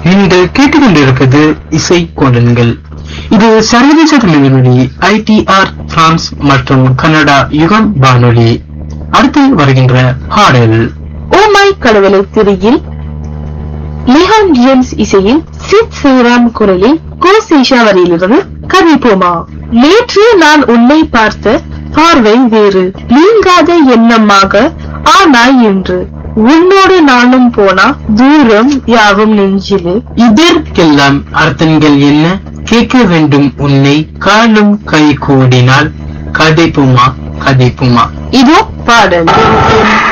நீங்கள் கேட்டுக்கொண்டிருப்பது இசை கோலன்கள் இது சர்வதேச தமிழ்மொழி ஐடிஆர் பிரான்ஸ் மற்றும் கனடா யுகம் வானொலி அடுத்து வருகின்ற பாடல் ஓ மை கடவுளை திரையில் லிஹான் ஜேம்ஸ் இசையில் சித் சிவராம் குரலில் கோ சேஷா வரியிலிருந்து கதைப்போமா நேற்று நான் உன்னை பார்த்த பார்வை வேறு நீங்காத எண்ணமாக ஆனாய் என்று உன்னோடு நானும் போனா தூரம் யாவும் நெஞ்சிலே இதற்கெல்லாம் அர்த்தங்கள் என்ன கேட்க வேண்டும் உன்னை காலும் கை கூடினால் கதைப்புமா கதைப்புமா இதோ பாடல்